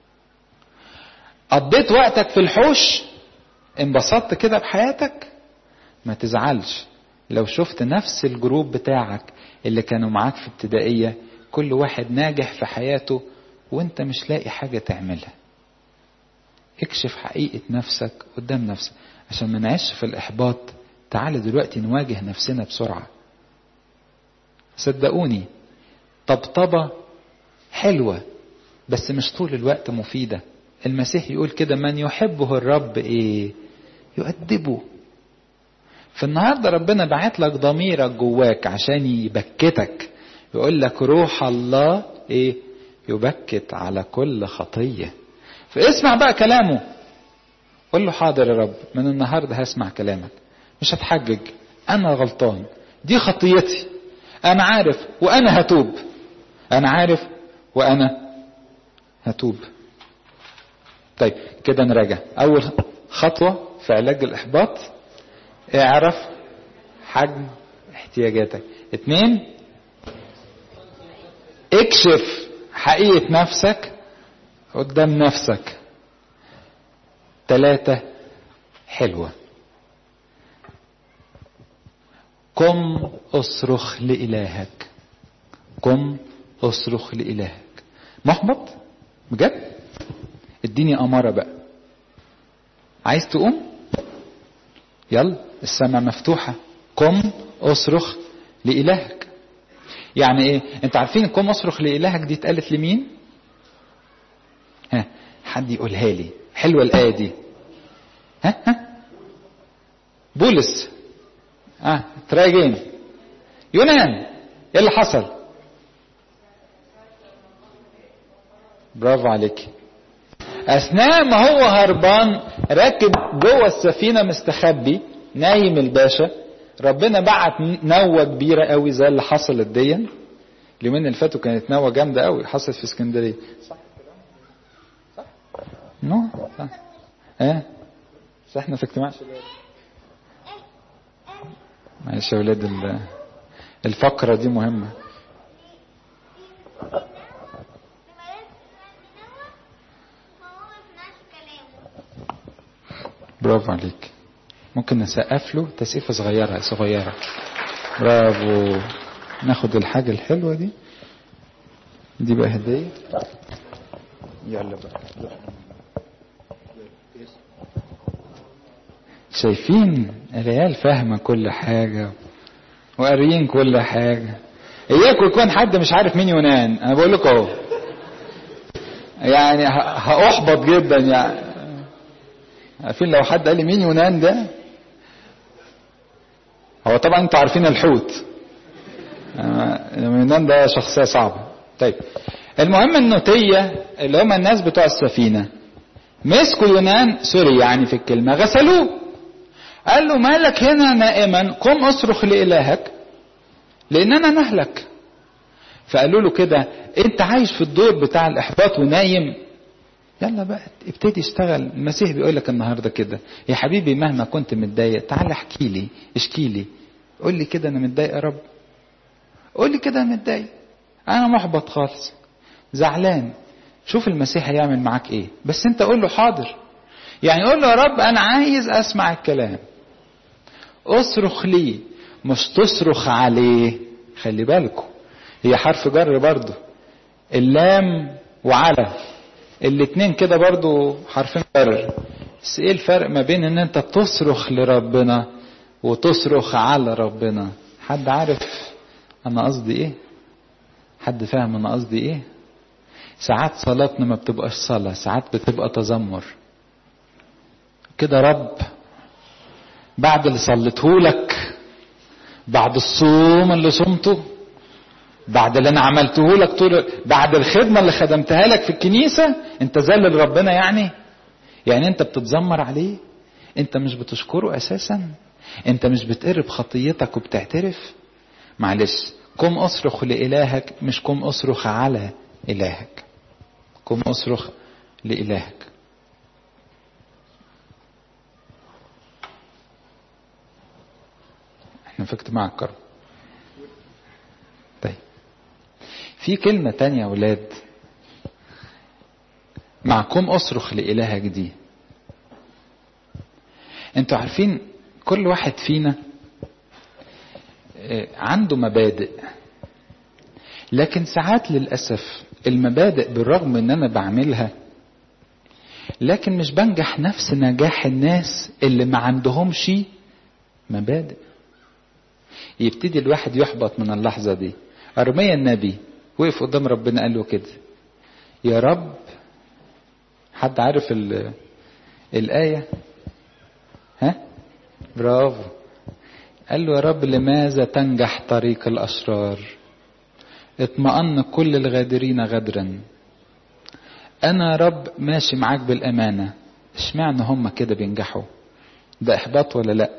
قضيت وقتك في الحوش انبسطت كده بحياتك ما تزعلش لو شفت نفس الجروب بتاعك اللي كانوا معاك في ابتدائية كل واحد ناجح في حياته وانت مش لاقي حاجة تعملها اكشف حقيقة نفسك قدام نفسك عشان ما نعيش في الإحباط تعالى دلوقتي نواجه نفسنا بسرعة صدقوني طبطبة حلوة بس مش طول الوقت مفيدة المسيح يقول كده من يحبه الرب ايه يؤدبه فالنهارده ربنا بعت لك ضميرك جواك عشان يبكتك يقول لك روح الله ايه يبكت على كل خطيه فاسمع بقى كلامه قول له حاضر يا رب من النهارده هسمع كلامك مش هتحجج انا غلطان دي خطيتي انا عارف وانا هتوب انا عارف وانا هتوب طيب كده نراجع اول خطوه في علاج الاحباط اعرف حجم احتياجاتك اتنين اكشف حقيقة نفسك قدام نفسك تلاتة حلوة قم اصرخ لإلهك قم اصرخ لإلهك محبط بجد اديني أمارة بقى عايز تقوم يلا السماء مفتوحة قم اصرخ لإلهك يعني ايه انت عارفين قم اصرخ لإلهك دي اتقالت لمين ها حد يقولها لي حلوة الآية دي ها ها بولس اه تراجين يونان ايه اللي حصل برافو عليك اثناء ما هو هربان راكب جوه السفينه مستخبي نايم الباشا ربنا بعت نوة كبيرة قوي زي اللي حصلت دي اليومين اللي فاتوا كانت نوة جامدة قوي حصلت في اسكندرية صح صح نو صح ايه بس احنا في اجتماع شباب معلش يا ولاد الفقرة دي مهمة برافو عليك ممكن نسقف له تسقيفة صغيرة صغيرة برافو ناخد الحاجة الحلوة دي دي بقى هدية يلا بقى شايفين العيال فاهمة كل حاجة وقاريين كل حاجة اياكم يكون حد مش عارف مين يونان انا بقول لكم اهو يعني هاحبط جدا يعني عارفين لو حد قال لي مين يونان ده هو طبعا انتوا عارفين الحوت يونان ده شخصية صعبة طيب المهم النوتية اللي هم الناس بتوع السفينة مسكوا يونان سوري يعني في الكلمة غسلوه قال له مالك هنا نائما قم اصرخ لإلهك لأننا نهلك فقالوا له كده انت عايش في الدور بتاع الإحباط ونايم يلا بقى ابتدي اشتغل المسيح بيقول لك النهارده كده يا حبيبي مهما كنت متضايق تعال احكي لي اشكي لي قول لي كده انا متضايق يا رب قول لي كده انا متضايق انا محبط خالص زعلان شوف المسيح هيعمل معاك ايه بس انت قول له حاضر يعني قول له يا رب انا عايز اسمع الكلام اصرخ لي مش تصرخ عليه خلي بالكم هي حرف جر برضه اللام وعلى الاتنين كده برضو حرفين جر بس ايه الفرق ما بين ان انت تصرخ لربنا وتصرخ على ربنا حد عارف انا قصدي ايه حد فاهم انا قصدي ايه ساعات صلاتنا ما بتبقاش صلاة ساعات بتبقى تذمر كده رب بعد اللي صليتهولك بعد الصوم اللي صمته بعد اللي انا عملته لك طول بعد الخدمه اللي خدمتها لك في الكنيسه انت ذلل ربنا يعني يعني انت بتتذمر عليه انت مش بتشكره اساسا انت مش بتقر بخطيتك وبتعترف معلش قم اصرخ لالهك مش قم اصرخ على الهك قم اصرخ لالهك احنا في اجتماع الكرم طيب في كلمة تانية يا ولاد معكم أصرخ لإلهك دي انتوا عارفين كل واحد فينا عنده مبادئ لكن ساعات للأسف المبادئ بالرغم ان انا بعملها لكن مش بنجح نفس نجاح الناس اللي ما عندهمش مبادئ يبتدي الواحد يحبط من اللحظة دي أرميا النبي وقف قدام ربنا قال له كده يا رب حد عارف الآية ها برافو قال له يا رب لماذا تنجح طريق الأشرار اطمأن كل الغادرين غدرا أنا يا رب ماشي معاك بالأمانة اشمعنى هم كده بينجحوا ده إحباط ولا لأ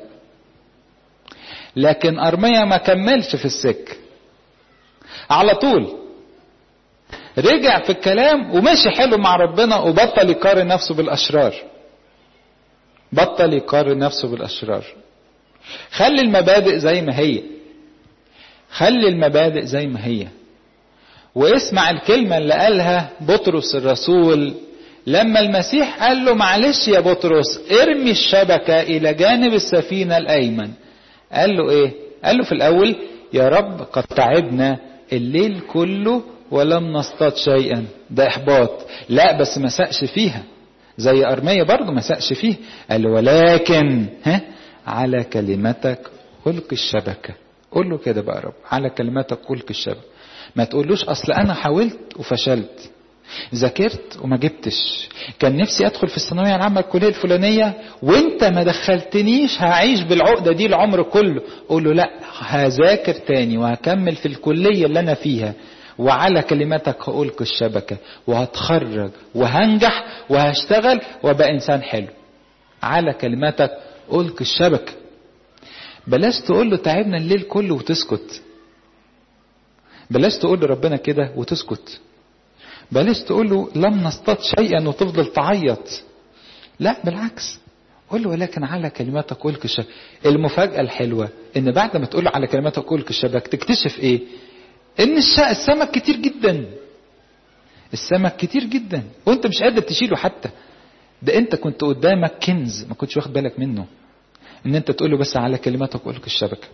لكن أرميا ما كملش في السك على طول رجع في الكلام ومشي حلو مع ربنا وبطل يقارن نفسه بالأشرار بطل يقارن نفسه بالأشرار خلي المبادئ زي ما هي خلي المبادئ زي ما هي واسمع الكلمة اللي قالها بطرس الرسول لما المسيح قال له معلش يا بطرس ارمي الشبكة إلى جانب السفينة الأيمن قال له إيه قال له في الأول يا رب قد تعبنا الليل كله ولم نصطاد شيئا ده احباط لا بس ما سقش فيها زي ارمية برضه ما سقش فيه قال ولكن ها على كلمتك القي الشبكه قول له كده بقى رب على كلمتك القي الشبكه ما تقولوش اصل انا حاولت وفشلت ذاكرت وما جبتش كان نفسي ادخل في الثانويه العامه الكليه الفلانيه وانت ما دخلتنيش هعيش بالعقده دي العمر كله قول له لا هذاكر تاني وهكمل في الكليه اللي انا فيها وعلى كلمتك هألقي الشبكة وهتخرج وهنجح وهشتغل وابقى إنسان حلو على كلمتك ألقي الشبكة بلاش تقول له تعبنا الليل كله وتسكت بلاش تقول لربنا كده وتسكت بلاش تقول له لم نصطاد شيئا وتفضل تعيط لا بالعكس قول له ولكن على كلماتك ألقي الشبكة المفاجأة الحلوة إن بعد ما تقول له على كلماتك ألقي الشبكة تكتشف إيه ان السمك كتير جدا السمك كتير جدا وانت مش قادر تشيله حتى ده انت كنت قدامك كنز ما كنتش واخد بالك منه ان انت تقول له بس على كلماتك القي الشبكه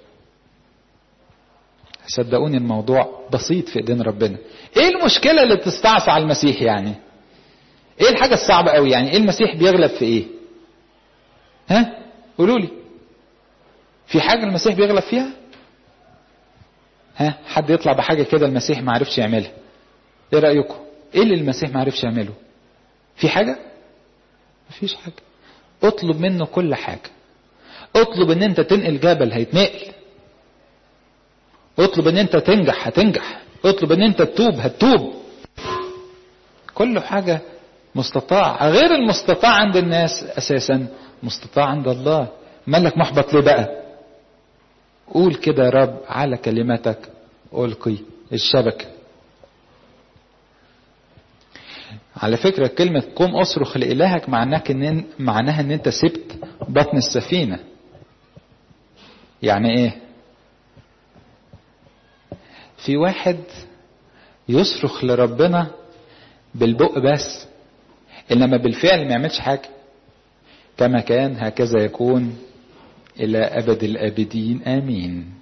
صدقوني الموضوع بسيط في ايدين ربنا ايه المشكله اللي تستعصى على المسيح يعني ايه الحاجه الصعبه قوي يعني ايه المسيح بيغلب في ايه ها قولوا لي في حاجه المسيح بيغلب فيها ها حد يطلع بحاجه كده المسيح ما عرفش يعملها ايه رايكم ايه اللي المسيح ما عرفش يعمله في حاجه مفيش حاجه اطلب منه كل حاجه اطلب ان انت تنقل جبل هيتنقل اطلب ان انت تنجح هتنجح اطلب ان انت تتوب هتتوب كل حاجه مستطاع غير المستطاع عند الناس اساسا مستطاع عند الله مالك محبط ليه بقى قول كده يا رب على كلمتك ألقي الشبكة على فكرة كلمة قم أصرخ لإلهك معناك إن معناها إن أنت سبت بطن السفينة يعني إيه؟ في واحد يصرخ لربنا بالبق بس إنما بالفعل ما يعملش حاجة كما كان هكذا يكون إلى أبد الآبدين آمين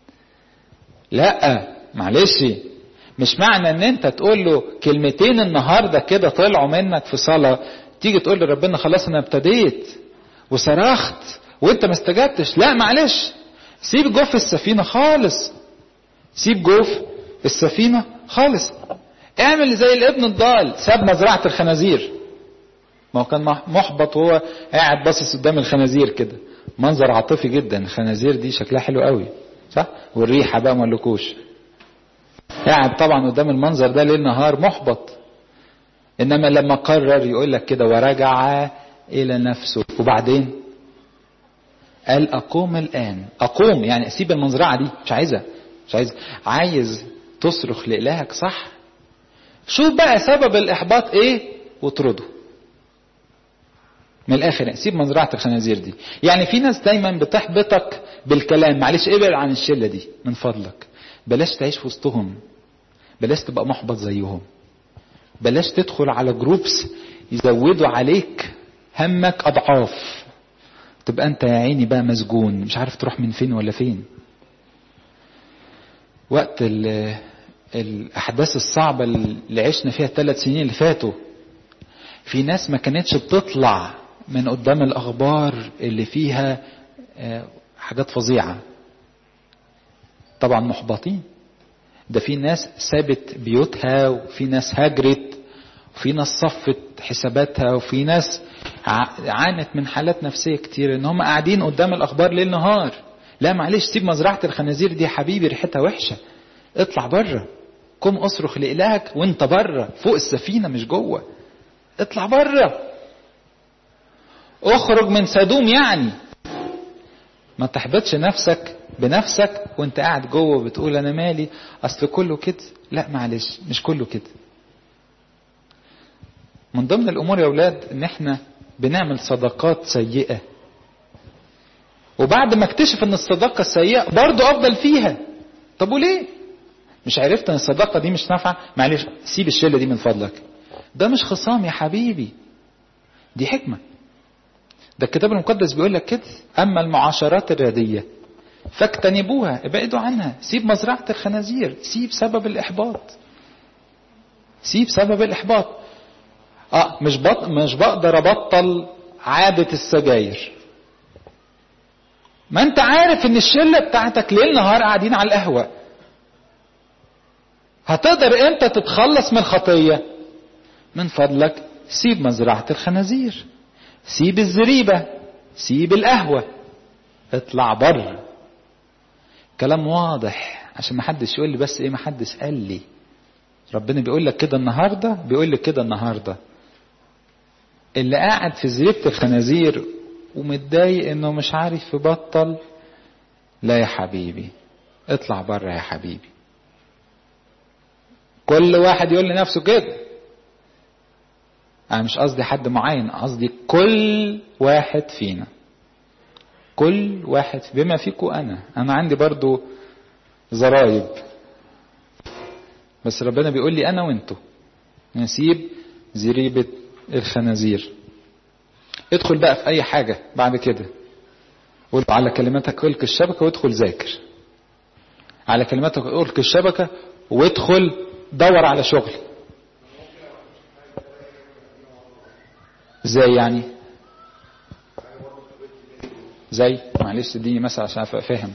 لا معلش مش معنى ان انت تقول له كلمتين النهاردة كده طلعوا منك في صلاة تيجي تقول لربنا خلاص انا ابتديت وصرخت وانت ما استجبتش لا معلش سيب جوف السفينة خالص سيب جوف السفينة خالص اعمل زي الابن الضال ساب مزرعة الخنازير ما هو كان محبط وهو قاعد باصص قدام الخنازير كده منظر عاطفي جدا الخنازير دي شكلها حلو قوي صح والريحه بقى ملكوش قاعد طبعا قدام المنظر ده ليل نهار محبط انما لما قرر يقول لك كده ورجع الى نفسه وبعدين قال اقوم الان اقوم يعني اسيب المزرعه دي مش عايزها مش عايز عايز تصرخ لالهك صح شوف بقى سبب الاحباط ايه واطرده من الاخر سيب مزرعه الخنازير دي يعني في ناس دايما بتحبطك بالكلام معلش ابعد عن الشله دي من فضلك بلاش تعيش في وسطهم بلاش تبقى محبط زيهم بلاش تدخل على جروبس يزودوا عليك همك اضعاف تبقى انت يا عيني بقى مسجون مش عارف تروح من فين ولا فين وقت الاحداث الصعبه اللي عشنا فيها الثلاث سنين اللي فاتوا في ناس ما كانتش بتطلع من قدام الاخبار اللي فيها حاجات فظيعه طبعا محبطين ده في ناس سابت بيوتها وفي ناس هاجرت وفي ناس صفت حساباتها وفي ناس عانت من حالات نفسيه كتير ان هم قاعدين قدام الاخبار ليل نهار لا معلش سيب مزرعه الخنازير دي يا حبيبي ريحتها وحشه اطلع بره قم اصرخ لالهك وانت بره فوق السفينه مش جوه اطلع بره اخرج من سدوم يعني ما تحبطش نفسك بنفسك وانت قاعد جوه بتقول انا مالي اصل كله كده لا معلش مش كله كده من ضمن الامور يا اولاد ان احنا بنعمل صداقات سيئه وبعد ما اكتشف ان الصداقه السيئه برضه افضل فيها طب وليه مش عرفت ان الصداقه دي مش نافعه معلش سيب الشله دي من فضلك ده مش خصام يا حبيبي دي حكمه ده الكتاب المقدس بيقول لك كده اما المعاشرات الرديه فاجتنبوها ابعدوا عنها سيب مزرعه الخنازير سيب سبب الاحباط سيب سبب الاحباط اه مش بط... مش بقدر ابطل عادة السجاير ما انت عارف ان الشلة بتاعتك ليل نهار قاعدين على القهوة هتقدر امتى تتخلص من الخطية من فضلك سيب مزرعة الخنازير سيب الزريبة سيب القهوة اطلع بره كلام واضح عشان ما حدش يقول لي بس ايه ما حدش قال لي ربنا بيقول لك كده النهارده بيقول لك كده النهارده اللي قاعد في زريبة الخنازير ومتضايق انه مش عارف يبطل لا يا حبيبي اطلع بره يا حبيبي كل واحد يقول لنفسه كده انا مش قصدي حد معين قصدي كل واحد فينا كل واحد بما فيكم انا انا عندي برضو زرايب بس ربنا بيقول لي انا وانتو نسيب زريبة الخنازير ادخل بقى في اي حاجة بعد كده قول على كلماتك الك الشبكة وادخل ذاكر على كلماتك الك الشبكة وادخل دور على شغل ازاي يعني زي معلش اديني مثلا عشان افهم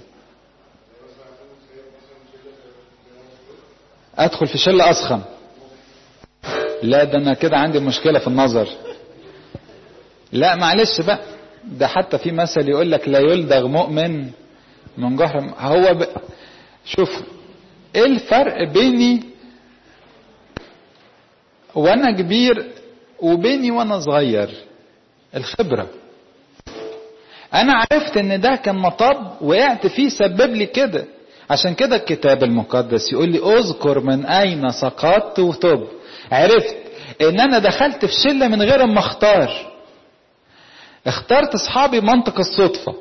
ادخل في شله اسخن لا ده انا كده عندي مشكله في النظر لا معلش بقى ده حتى في مثل يقول لك لا يلدغ مؤمن من جهر هو ب... شوف ايه الفرق بيني وانا كبير وبيني وانا صغير الخبره انا عرفت ان ده كان مطب وقعت فيه سبب لي كده عشان كده الكتاب المقدس يقول لي اذكر من اين سقطت وتب عرفت ان انا دخلت في شله من غير ما اختار اخترت اصحابي منطق الصدفه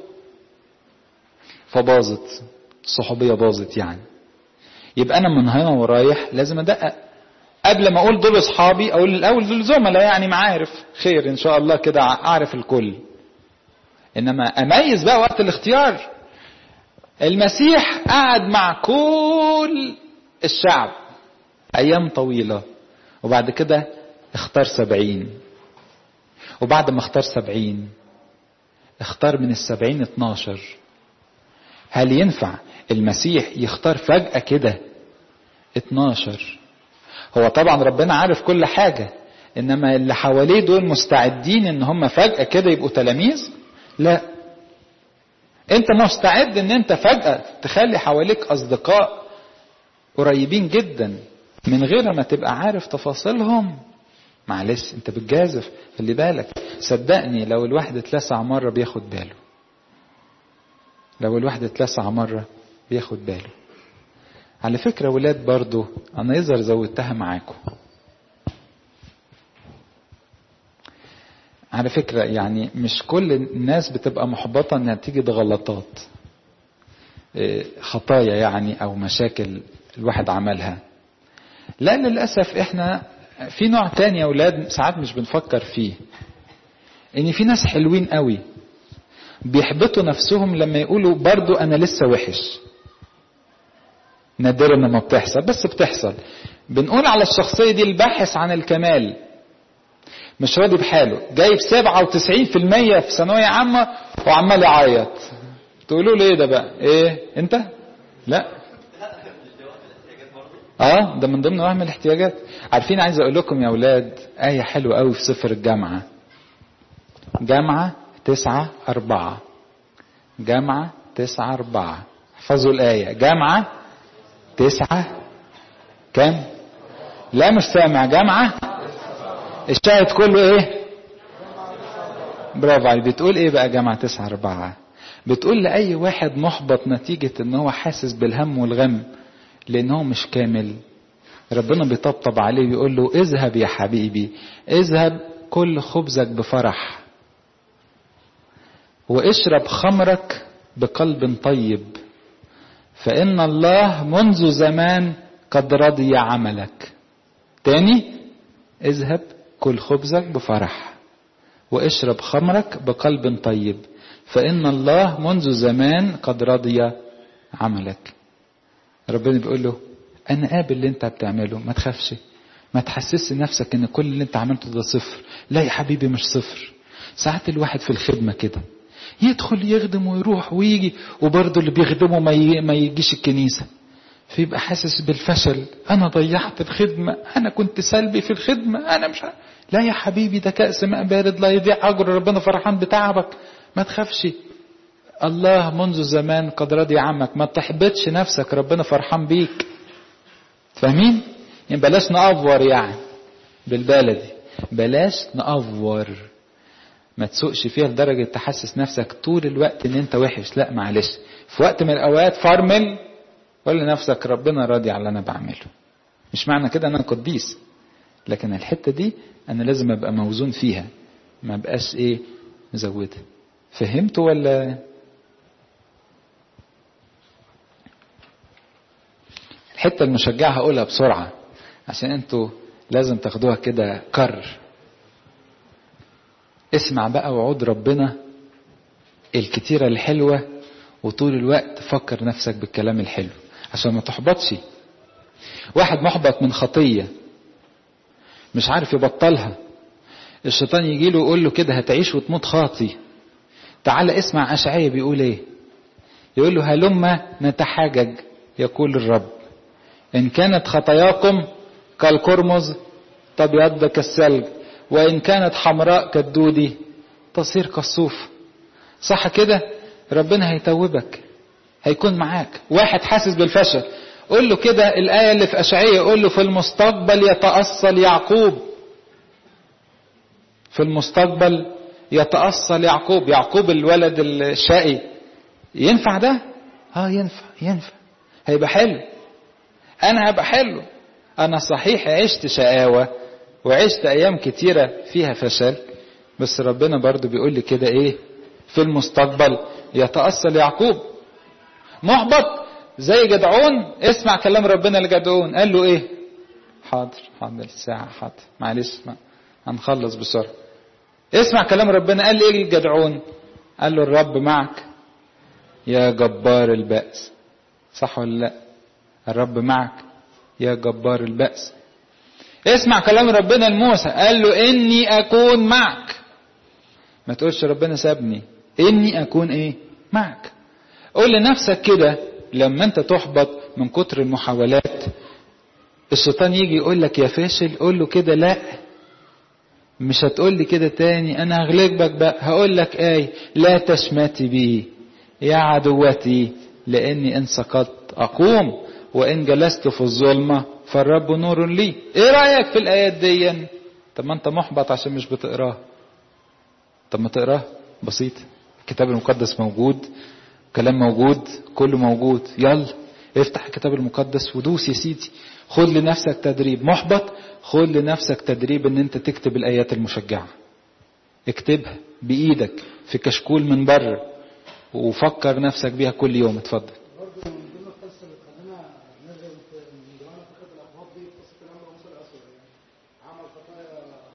فباظت الصحوبيه باظت يعني يبقى انا من هنا ورايح لازم ادقق قبل ما اقول دول اصحابي اقول الاول دول زملاء يعني معارف خير ان شاء الله كده اعرف الكل انما اميز بقى وقت الاختيار المسيح قعد مع كل الشعب ايام طويلة وبعد كده اختار سبعين وبعد ما اختار سبعين اختار من السبعين اتناشر هل ينفع المسيح يختار فجأة كده اتناشر هو طبعا ربنا عارف كل حاجة انما اللي حواليه دول مستعدين ان هم فجأة كده يبقوا تلاميذ لا انت مستعد ان انت فجأة تخلي حواليك اصدقاء قريبين جدا من غير ما تبقى عارف تفاصيلهم معلش انت بتجازف خلي بالك صدقني لو الواحد اتلسع مرة بياخد باله لو الواحد اتلسع مرة بياخد باله على فكرة ولاد برضو انا يظهر زودتها معاكم على فكرة يعني مش كل الناس بتبقى محبطة نتيجة غلطات خطايا يعني او مشاكل الواحد عملها لا للأسف احنا في نوع تاني يا اولاد ساعات مش بنفكر فيه ان في ناس حلوين قوي بيحبطوا نفسهم لما يقولوا برضو انا لسه وحش نادرا ما بتحصل بس بتحصل بنقول على الشخصية دي الباحث عن الكمال مش راضي بحاله جايب 97% في ثانوية عامة وعمال يعيط تقولوا له ايه ده بقى ايه انت لا اه ده من ضمن وهم الاحتياجات عارفين عايز اقول لكم يا اولاد آية حلوة قوي في سفر الجامعة جامعة تسعة أربعة جامعة تسعة أربعة احفظوا الآية جامعة تسعة كم لا مش سامع جامعة الشاهد كله ايه برافو عليك بتقول ايه بقى جامعة تسعة أربعة بتقول لأي واحد محبط نتيجة ان هو حاسس بالهم والغم لان هو مش كامل ربنا بيطبطب عليه ويقول له اذهب يا حبيبي اذهب كل خبزك بفرح واشرب خمرك بقلب طيب فإن الله منذ زمان قد رضي عملك تاني اذهب كل خبزك بفرح واشرب خمرك بقلب طيب فإن الله منذ زمان قد رضي عملك ربنا بيقول له أنا قابل اللي أنت بتعمله ما تخافش ما تحسسش نفسك ان كل اللي انت عملته ده صفر لا يا حبيبي مش صفر ساعات الواحد في الخدمة كده يدخل يخدم ويروح ويجي وبرضه اللي بيخدمه ما, ي... ما يجيش الكنيسة فيبقى حاسس بالفشل انا ضيعت الخدمة انا كنت سلبي في الخدمة انا مش ع... لا يا حبيبي ده كأس ماء بارد لا يضيع اجر ربنا فرحان بتعبك ما تخافش الله منذ زمان قد رضي عنك ما تحبطش نفسك ربنا فرحان بيك فاهمين يعني بلاش نأفور يعني بالبلدي بلاش نأفور ما تسوقش فيها لدرجة تحسس نفسك طول الوقت ان انت وحش لا معلش في وقت من الاوقات فرمل قول لنفسك ربنا راضي على اللي انا بعمله مش معنى كده انا قديس لكن الحتة دي انا لازم ابقى موزون فيها ما بقاش ايه مزودها فهمتوا ولا الحتة المشجعة هقولها بسرعة عشان انتوا لازم تاخدوها كده كر اسمع بقى وعود ربنا الكتيرة الحلوة وطول الوقت فكر نفسك بالكلام الحلو عشان ما تحبطش واحد محبط من خطية مش عارف يبطلها الشيطان يجي له يقول له كده هتعيش وتموت خاطي تعال اسمع أشعية بيقول ايه يقول له هلما نتحاجج يقول الرب إن كانت خطاياكم كالقرمز تبيض كالثلج وإن كانت حمراء كالدودي تصير كالصوف صح كده ربنا هيتوبك هيكون معاك واحد حاسس بالفشل قول له كده الآية اللي في أشعية قول له في المستقبل يتأصل يعقوب في المستقبل يتأصل يعقوب يعقوب الولد الشقي ينفع ده اه ينفع ينفع هيبقى حلو انا هبقى حلو انا صحيح عشت شقاوة وعشت ايام كتيرة فيها فشل بس ربنا برضو بيقول لي كده ايه في المستقبل يتأصل يعقوب محبط زي جدعون اسمع كلام ربنا لجدعون قال له ايه حاضر حاضر ساعة حاضر معلش ما هنخلص بسرعة اسمع كلام ربنا قال لي ايه لجدعون قال له الرب معك يا جبار البأس صح ولا لا الرب معك يا جبار البأس اسمع كلام ربنا لموسى قال له اني اكون معك ما تقولش ربنا سابني اني اكون ايه معك قول لنفسك كده لما انت تحبط من كتر المحاولات الشيطان يجي يقول لك يا فاشل قول له كده لا مش هتقول لي كده تاني انا هغلبك بقى هقول لك ايه لا تشمتي بي يا عدوتي لاني ان سقطت اقوم وان جلست في الظلمه فالرب نور لي ايه رايك في الايات دي طب ما انت محبط عشان مش بتقراها طب ما تقراه بسيط الكتاب المقدس موجود كلام موجود كله موجود يلا افتح الكتاب المقدس ودوس يا سيدي خد لنفسك تدريب محبط خد لنفسك تدريب ان انت تكتب الايات المشجعه اكتبها بايدك في كشكول من بره وفكر نفسك بيها كل يوم اتفضل